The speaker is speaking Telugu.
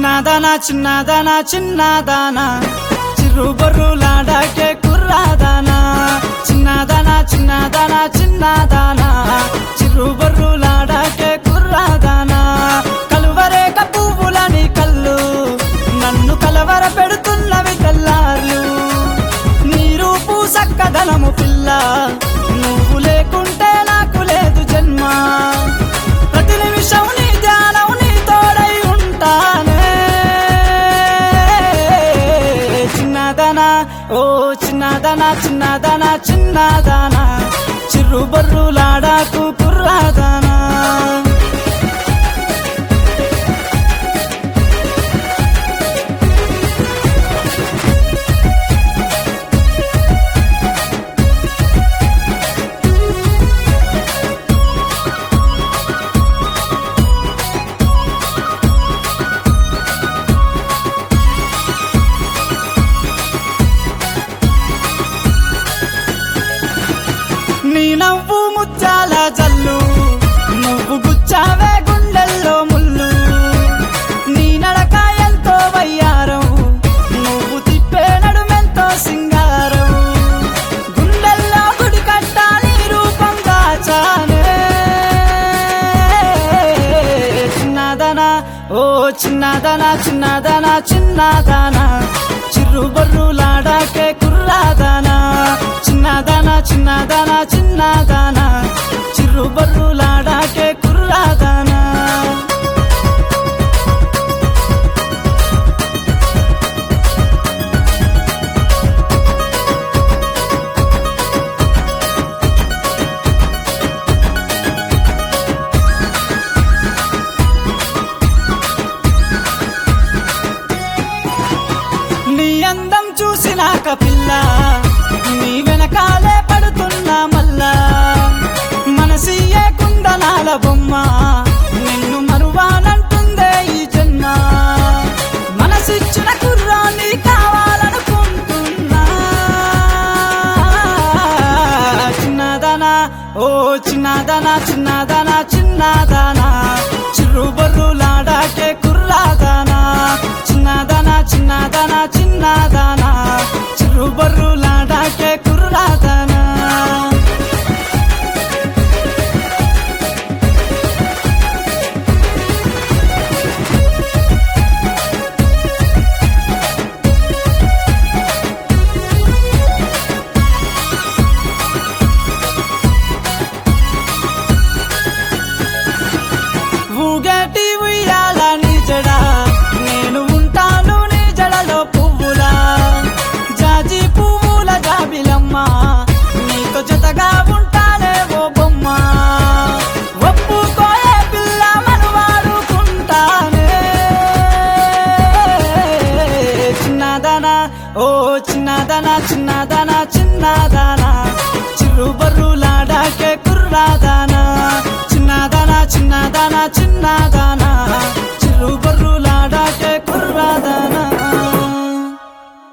చిన్నదానా చిన్నదానా చిన్నదానా చిరుబరులాడాకే కుర్రాదానా చిన్నదానా చిన్నదానా చిన్నదానా చిరుబరులాడాకే కుర్రాదానా కలువరేక పువ్వులని కళ్ళు నన్ను కలవర పెడుతున్నవి తెల్లార్లు నీరు పూసక్కదనము పిల్ల నువ్వు లేకుంటే నాకు లేదు జన్మ ప్రతి నిమిషం నీ ధ్యానం నీ తోడై ఉంటానే చిన్నదనా ఓ చిన్నదనా చిన్నదనా చిన్నదానా చిరు బర్రులాడాకు కుర్రాదానా నీ నవ్వు ముత్యాల జల్లు నువ్వు గుచ్చావే గుండెల్లో ముళ్ళు నీ నడక ఎంతో వయ్యారం నువ్వు తిప్పే నడుమెంతో సింగారం గుండెల్లో గుడి కట్ట నీ రూపం దాచానే చిన్నదనా ఓ చిన్నదనా చిన్నదనా చిన్నదానా చిరు బర్రులాడాకే కుర్రాదానా చిన్నదానా చిన్నదానా చిన్నదానా చిరు బర్రులాడాకే కుర్రాదానా నీ అందం చూసినాక పిల్ల నీ వెనకాలే పడుతున్నా మల్లా మనసియే కుందనాల బొమ్మ నిన్ను మరువానంటుందే ఈ జన్మ మనసిచ్చిన కుర్రాన్ని కావాలనుకుంటున్నా చిన్నదనా ఓ చిన్నదనా చిన్నదనా చిన్నదానా చిరు బర్రులాడాకే కుర్రాదానా చిన్నదనా చిన్నదనా చిన్నదానా చిరు బర్రులాడాకే కుర్రాదానా ఊగటి ఉయ్యాల నీ జడ నేను ఉంటాను నీ జడలో పువ్వులా జాజి పువ్వుల జాబిలమ్మ నీతో జతగా ఉంటానే ఓ బొమ్మ ఒప్పుకోయే పిల్ల మనవాడుకుంటానే చిన్నదనా ఓ చిన్నదనా చిన్నదనా చిన్నదానా చిరు బర్రులాడాకే కుర్రాదానా చిన్నదానా చిన్నదానా చిన్నదానా